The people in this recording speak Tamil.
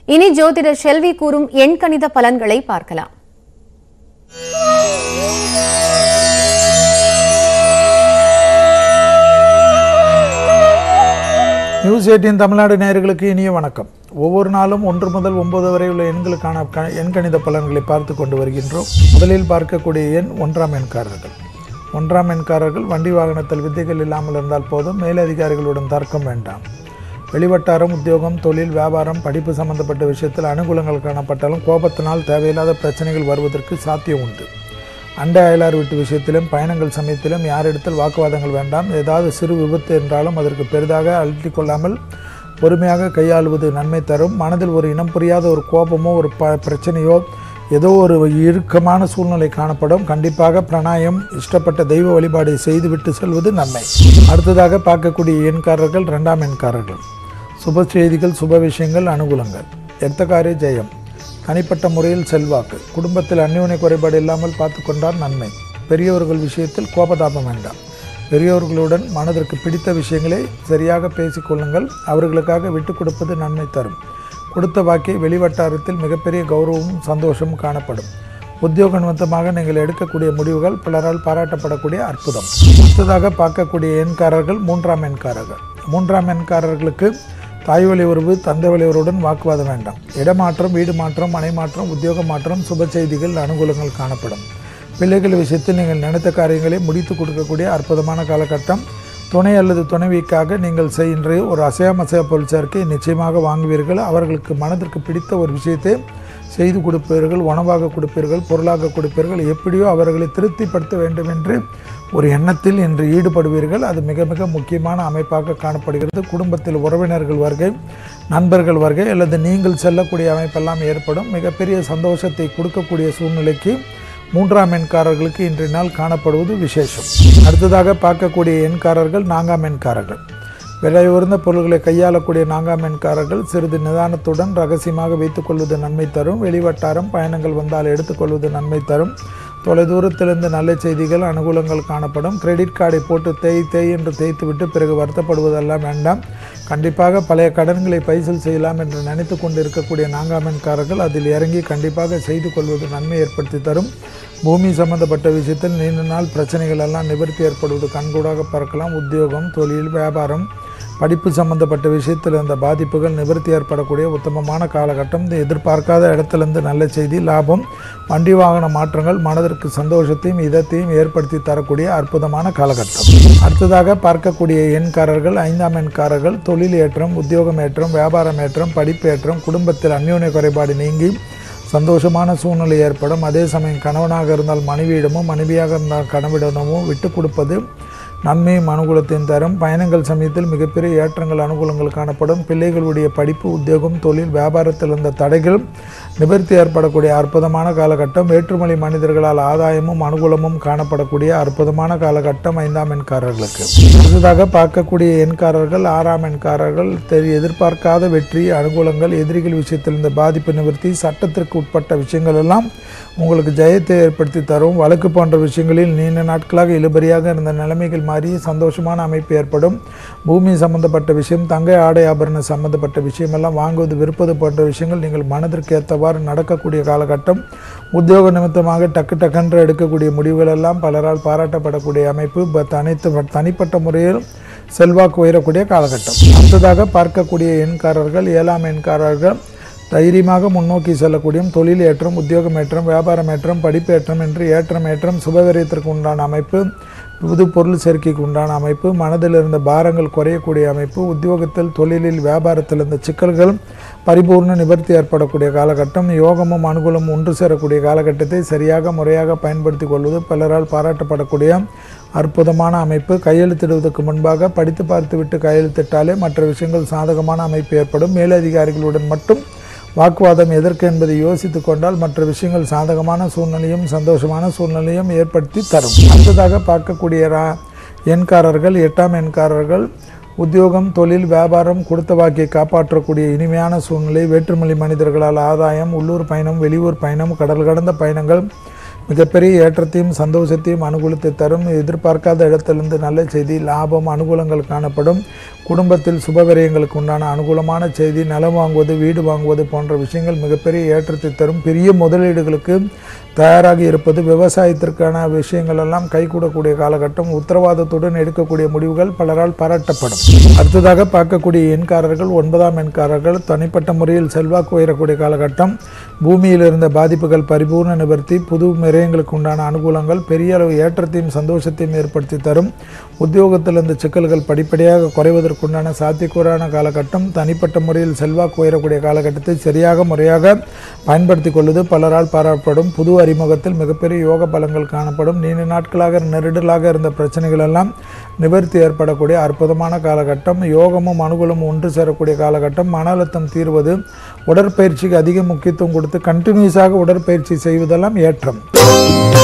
இனி ஜோதிடர் செல்வி கூறும் எண்கணித பலன்களை பார்க்கலாம் நியூஸ் எயிட்டின் தமிழ்நாடு நேயர்களுக்கு இனிய வணக்கம் ஒவ்வொரு நாளும் ஒன்று முதல் ஒன்பது வரை உள்ள எண்களுக்கான க எண்கணித பலன்களை பார்த்து கொண்டு வருகின்றோம் முதலில் பார்க்கக்கூடிய எண் ஒன்றாம் எண்காரர்கள் ஒன்றாம் எண்காரர்கள் வண்டி வாகனத்தில் வித்தைகள் இல்லாமல் இருந்தால் போதும் மேலதிகாரிகளுடன் தர்க்கம் வேண்டாம் வெளிவட்டாரம் உத்தியோகம் தொழில் வியாபாரம் படிப்பு சம்பந்தப்பட்ட விஷயத்தில் அனுகூலங்கள் காணப்பட்டாலும் கோபத்தினால் தேவையில்லாத பிரச்சனைகள் வருவதற்கு சாத்தியம் உண்டு அண்டை அயலார் வீட்டு விஷயத்திலும் பயணங்கள் சமயத்திலும் யாரிடத்தில் வாக்குவாதங்கள் வேண்டாம் ஏதாவது சிறு விபத்து என்றாலும் அதற்கு பெரிதாக அழுத்திக் கொள்ளாமல் பொறுமையாக கையாளுவது நன்மை தரும் மனதில் ஒரு இனம் புரியாத ஒரு கோபமோ ஒரு ப பிரச்சனையோ ஏதோ ஒரு இறுக்கமான சூழ்நிலை காணப்படும் கண்டிப்பாக பிராணாயம் இஷ்டப்பட்ட தெய்வ வழிபாடை செய்துவிட்டு செல்வது நன்மை அடுத்ததாக பார்க்கக்கூடிய எண்காரர்கள் ரெண்டாம் எண்காரர்கள் சுப செய்திகள் சுப விஷயங்கள் அனுகூலங்கள் எர்த்தகாரிய ஜெயம் தனிப்பட்ட முறையில் செல்வாக்கு குடும்பத்தில் அந்யோன்ய குறைபாடு இல்லாமல் பார்த்து கொண்டால் நன்மை பெரியவர்கள் விஷயத்தில் கோபதாபம் வேண்டாம் பெரியவர்களுடன் மனதிற்கு பிடித்த விஷயங்களை சரியாக பேசிக்கொள்ளுங்கள் அவர்களுக்காக விட்டு கொடுப்பது நன்மை தரும் கொடுத்த வாக்கை வெளிவட்டாரத்தில் மிகப்பெரிய கௌரவமும் சந்தோஷமும் காணப்படும் உத்தியோக நிமித்தமாக நீங்கள் எடுக்கக்கூடிய முடிவுகள் பலரால் பாராட்டப்படக்கூடிய அற்புதம் அடுத்ததாக பார்க்கக்கூடிய எண்காரர்கள் மூன்றாம் எண்காரர்கள் மூன்றாம் எண்காரர்களுக்கு தாய் வழி உறவு தந்தை வழி உறவுடன் வாக்குவாதம் வேண்டாம் இடமாற்றம் வீடு மாற்றம் மனை மாற்றம் உத்தியோக மாற்றம் சுப செய்திகள் அனுகூலங்கள் காணப்படும் பிள்ளைகள் விஷயத்தில் நீங்கள் நினைத்த காரியங்களை முடித்து கொடுக்கக்கூடிய அற்புதமான காலகட்டம் துணை அல்லது துணைவிக்காக நீங்கள் செய்கின்ற ஒரு அசையாமசைய பொருள் சேர்க்கை நிச்சயமாக வாங்குவீர்கள் அவர்களுக்கு மனதிற்கு பிடித்த ஒரு விஷயத்தை செய்து கொடுப்பீர்கள் உணவாக கொடுப்பீர்கள் பொருளாக கொடுப்பீர்கள் எப்படியோ அவர்களை திருப்திப்படுத்த வேண்டும் என்று ஒரு எண்ணத்தில் இன்று ஈடுபடுவீர்கள் அது மிக மிக முக்கியமான அமைப்பாக காணப்படுகிறது குடும்பத்தில் உறவினர்கள் வருகை நண்பர்கள் வருகை அல்லது நீங்கள் செல்லக்கூடிய அமைப்பெல்லாம் ஏற்படும் மிகப்பெரிய சந்தோஷத்தை கொடுக்கக்கூடிய சூழ்நிலைக்கு மூன்றாம் எண்காரர்களுக்கு இன்றைய நாள் காணப்படுவது விசேஷம் அடுத்ததாக பார்க்கக்கூடிய எண்காரர்கள் நான்காம் எண்காரர்கள் விலை உயர்ந்த பொருள்களை கையாளக்கூடிய நான்காம் எண்காரர்கள் சிறிது நிதானத்துடன் ரகசியமாக வைத்துக்கொள்வது நன்மை தரும் வெளிவட்டாரம் பயணங்கள் வந்தால் எடுத்துக்கொள்வது நன்மை தரும் தொலைதூரத்திலிருந்து நல்ல செய்திகள் அனுகூலங்கள் காணப்படும் கிரெடிட் கார்டை போட்டு தேய் தேய் என்று தேய்த்துவிட்டு பிறகு வருத்தப்படுவதெல்லாம் வேண்டாம் கண்டிப்பாக பழைய கடன்களை பைசல் செய்யலாம் என்று நினைத்து கொண்டு இருக்கக்கூடிய நான்காமன்காரர்கள் அதில் இறங்கி கண்டிப்பாக செய்து கொள்வது நன்மை ஏற்படுத்தி தரும் பூமி சம்பந்தப்பட்ட விஷயத்தில் நீண்ட நாள் பிரச்சனைகள் எல்லாம் நிவர்த்தி ஏற்படுவது கண்கூடாக பார்க்கலாம் உத்தியோகம் தொழில் வியாபாரம் படிப்பு சம்பந்தப்பட்ட விஷயத்தில் இந்த பாதிப்புகள் நிவர்த்தி ஏற்படக்கூடிய உத்தமமான காலகட்டம் இந்த எதிர்பார்க்காத இடத்திலிருந்து நல்ல செய்தி லாபம் வண்டி வாகன மாற்றங்கள் மனதிற்கு சந்தோஷத்தையும் இதத்தையும் ஏற்படுத்தி தரக்கூடிய அற்புதமான காலகட்டம் அடுத்ததாக பார்க்கக்கூடிய எண்காரர்கள் ஐந்தாம் எண்காரர்கள் தொழில் ஏற்றம் உத்தியோகம் ஏற்றம் வியாபாரம் ஏற்றம் படிப்பு ஏற்றம் குடும்பத்தில் அந்யோன்ய குறைபாடு நீங்கி சந்தோஷமான சூழ்நிலை ஏற்படும் அதே சமயம் கணவனாக இருந்தால் மனைவியிடமும் மனைவியாக இருந்தால் கணவனிடமும் விட்டு கொடுப்பது நன்மையும் அனுகூலத்தையும் தரும் பயணங்கள் சமயத்தில் மிகப்பெரிய ஏற்றங்கள் அனுகூலங்கள் காணப்படும் பிள்ளைகளுடைய படிப்பு உத்தியோகம் தொழில் வியாபாரத்தில் இருந்த தடைகள் நிவர்த்தி ஏற்படக்கூடிய அற்புதமான காலகட்டம் வேற்றுமொழி மனிதர்களால் ஆதாயமும் அனுகூலமும் காணப்படக்கூடிய அற்புதமான காலகட்டம் ஐந்தாம் எண்காரர்களுக்கு அடுத்ததாக பார்க்கக்கூடிய எண்காரர்கள் ஆறாம் எண்காரர்கள் தெரி எதிர்பார்க்காத வெற்றி அனுகூலங்கள் எதிரிகள் விஷயத்தில் இந்த பாதிப்பு நிவர்த்தி சட்டத்திற்கு உட்பட்ட விஷயங்கள் எல்லாம் உங்களுக்கு ஜெயத்தை ஏற்படுத்தி தரும் வழக்கு போன்ற விஷயங்களில் நீண்ட நாட்களாக இழுபறியாக இருந்த நிலைமைகள் மாறி சந்தோஷமான அமைப்பு ஏற்படும் பூமி சம்பந்தப்பட்ட விஷயம் தங்க ஆடை ஆபரண சம்பந்தப்பட்ட விஷயமெல்லாம் வாங்குவது விற்பது போன்ற விஷயங்கள் நீங்கள் மனதிற்கு ஏற்றவாறு நடக்கக்கூடிய காலகட்டம் உத்தியோக நிமித்தமாக டக்கு டக்கென்று எடுக்கக்கூடிய முடிவுகள் எல்லாம் பலரால் பாராட்டப்படக்கூடிய அமைப்பு பட் அனைத்து தனிப்பட்ட முறையில் செல்வாக்கு உயரக்கூடிய காலகட்டம் அடுத்ததாக பார்க்கக்கூடிய எண்காரர்கள் ஏழாம் எண்காரர்கள் தைரியமாக முன்னோக்கி செல்லக்கூடிய தொழில் ஏற்றம் உத்தியோகம் ஏற்றம் வியாபாரம் ஏற்றம் படிப்பு ஏற்றம் என்று ஏற்றம் ஏற்றம் சுபவரியத்திற்கு உண்டான அமைப்பு புது பொருள் சேர்க்கைக்கு உண்டான அமைப்பு மனதில் இருந்த பாரங்கள் குறையக்கூடிய அமைப்பு உத்தியோகத்தில் தொழிலில் வியாபாரத்தில் இருந்த சிக்கல்கள் பரிபூர்ண நிவர்த்தி ஏற்படக்கூடிய காலகட்டம் யோகமும் அனுகூலமும் ஒன்று சேரக்கூடிய காலகட்டத்தை சரியாக முறையாக பயன்படுத்தி கொள்வது பலரால் பாராட்டப்படக்கூடிய அற்புதமான அமைப்பு கையெழுத்திடுவதற்கு முன்பாக படித்து பார்த்துவிட்டு கையெழுத்திட்டாலே மற்ற விஷயங்கள் சாதகமான அமைப்பு ஏற்படும் மேலதிகாரிகளுடன் மட்டும் வாக்குவாதம் எதற்கு என்பதை யோசித்து கொண்டால் மற்ற விஷயங்கள் சாதகமான சூழ்நிலையும் சந்தோஷமான சூழ்நிலையும் ஏற்படுத்தி தரும் அடுத்ததாக பார்க்கக்கூடிய ரா எண்காரர்கள் எட்டாம் எண்காரர்கள் உத்தியோகம் தொழில் வியாபாரம் கொடுத்த வாக்கியை காப்பாற்றக்கூடிய இனிமையான சூழ்நிலை வேற்றுமொழி மனிதர்களால் ஆதாயம் உள்ளூர் பயணம் வெளியூர் பயணம் கடல் கடந்த பயணங்கள் மிகப்பெரிய ஏற்றத்தையும் சந்தோஷத்தையும் அனுகூலத்தை தரும் எதிர்பார்க்காத இடத்திலிருந்து நல்ல செய்தி லாபம் அனுகூலங்கள் காணப்படும் குடும்பத்தில் சுபவிரயங்களுக்கு உண்டான அனுகூலமான செய்தி நிலம் வாங்குவது வீடு வாங்குவது போன்ற விஷயங்கள் மிகப்பெரிய ஏற்றத்தை தரும் பெரிய முதலீடுகளுக்கு தயாராகி இருப்பது விவசாயத்திற்கான விஷயங்கள் எல்லாம் கைகூடக்கூடிய காலகட்டம் உத்தரவாதத்துடன் எடுக்கக்கூடிய முடிவுகள் பலரால் பாராட்டப்படும் அடுத்ததாக பார்க்கக்கூடிய எண்காரர்கள் ஒன்பதாம் எண்காரர்கள் தனிப்பட்ட முறையில் செல்வாக்கு உயரக்கூடிய காலகட்டம் பூமியில் இருந்த பாதிப்புகள் பரிபூர்ண நிவர்த்தி புது மிரயங்களுக்கு உண்டான அனுகூலங்கள் பெரிய அளவு ஏற்றத்தையும் சந்தோஷத்தையும் ஏற்படுத்தி தரும் உத்தியோகத்தில் இருந்த சிக்கல்கள் படிப்படியாக குறைவதற்குண்டான சாத்தியக்கூறான காலகட்டம் தனிப்பட்ட முறையில் செல்வாக்கு உயரக்கூடிய காலகட்டத்தை சரியாக முறையாக பயன்படுத்தி கொள்வது பலரால் பாராட்டப்படும் புது அறிமுகத்தில் மிகப்பெரிய யோக பலங்கள் காணப்படும் நீண்ட நாட்களாக நெருடலாக இருந்த பிரச்சனைகள் எல்லாம் நிவர்த்தி ஏற்படக்கூடிய அற்புதமான காலகட்டம் யோகமும் அனுகூலமும் ஒன்று சேரக்கூடிய காலகட்டம் மன அழுத்தம் தீர்வது உடற்பயிற்சிக்கு அதிக முக்கியத்துவம் கொடுத்து கண்டினியூஸாக உடற்பயிற்சி செய்வதெல்லாம் ஏற்றம்